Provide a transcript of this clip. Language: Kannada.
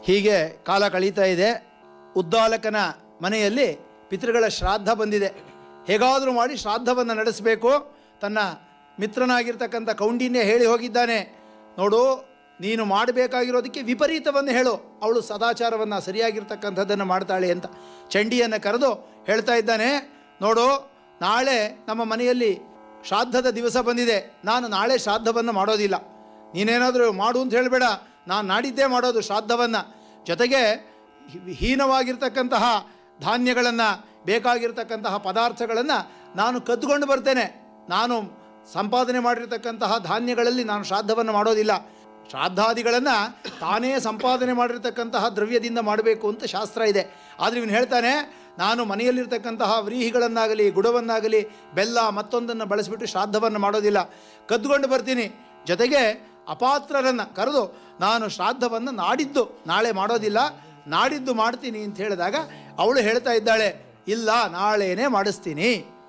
ಹೀಗೆ ಕಾಲ ಕಳೀತಾ ಇದೆ ಉದ್ದಾಲಕನ ಮನೆಯಲ್ಲಿ ಪಿತೃಗಳ ಶ್ರಾದ್ದ ಬಂದಿದೆ ಹೇಗಾದರೂ ಮಾಡಿ ಶ್ರಾದ್ದವನ್ನು ನಡೆಸಬೇಕು ತನ್ನ ಮಿತ್ರನಾಗಿರ್ತಕ್ಕಂಥ ಕೌಂಡಿನ್ಯ ಹೇಳಿ ಹೋಗಿದ್ದಾನೆ ನೋಡು ನೀನು ಮಾಡಬೇಕಾಗಿರೋದಕ್ಕೆ ವಿಪರೀತವನ್ನು ಹೇಳು ಅವಳು ಸದಾಚಾರವನ್ನು ಸರಿಯಾಗಿರ್ತಕ್ಕಂಥದ್ದನ್ನು ಮಾಡ್ತಾಳೆ ಅಂತ ಚಂಡಿಯನ್ನು ಕರೆದು ಹೇಳ್ತಾ ಇದ್ದಾನೆ ನೋಡು ನಾಳೆ ನಮ್ಮ ಮನೆಯಲ್ಲಿ ಶ್ರಾದ್ದದ ದಿವಸ ಬಂದಿದೆ ನಾನು ನಾಳೆ ಶ್ರಾದ್ದವನ್ನು ಮಾಡೋದಿಲ್ಲ ನೀನೇನಾದರೂ ಮಾಡು ಅಂತ ಹೇಳಬೇಡ ನಾನು ನಾಡಿದ್ದೇ ಮಾಡೋದು ಶ್ರಾದ್ದವನ್ನು ಜೊತೆಗೆ ಹಿ- ಹೀನವಾಗಿರ್ತಕ್ಕಂತಹ ಧಾನ್ಯಗಳನ್ನು ಬೇಕಾಗಿರ್ತಕ್ಕಂತಹ ಪದಾರ್ಥಗಳನ್ನು ನಾನು ಕದ್ದುಕೊಂಡು ಬರ್ತೇನೆ ನಾನು ಸಂಪಾದನೆ ಮಾಡಿರ್ತಕ್ಕಂತಹ ಧಾನ್ಯಗಳಲ್ಲಿ ನಾನು ಶ್ರಾದ್ದವನ್ನು ಮಾಡೋದಿಲ್ಲ ಶ್ರಾದ್ದಾದಿಗಳನ್ನು ತಾನೇ ಸಂಪಾದನೆ ಮಾಡಿರ್ತಕ್ಕಂತಹ ದ್ರವ್ಯದಿಂದ ಮಾಡಬೇಕು ಅಂತ ಶಾಸ್ತ್ರ ಇದೆ ಆದರೆ ಇವನು ಹೇಳ್ತಾನೆ ನಾನು ಮನೆಯಲ್ಲಿರ್ತಕ್ಕಂತಹ ವ್ರೀಹಿಗಳನ್ನಾಗಲಿ ಗುಡವನ್ನಾಗಲಿ ಬೆಲ್ಲ ಮತ್ತೊಂದನ್ನು ಬಳಸಿಬಿಟ್ಟು ಶ್ರಾದ್ದವನ್ನು ಮಾಡೋದಿಲ್ಲ ಕದ್ದುಕೊಂಡು ಬರ್ತೀನಿ ಜೊತೆಗೆ ಅಪಾತ್ರರನ್ನು ಕರೆದು ನಾನು ಶ್ರಾದ್ದವನ್ನು ನಾಡಿದ್ದು ನಾಳೆ ಮಾಡೋದಿಲ್ಲ ನಾಡಿದ್ದು ಮಾಡ್ತೀನಿ ಅಂತ ಹೇಳಿದಾಗ ಅವಳು ಹೇಳ್ತಾ ಇದ್ದಾಳೆ ಇಲ್ಲ ನಾಳೆನೇ ಮಾಡಿಸ್ತೀನಿ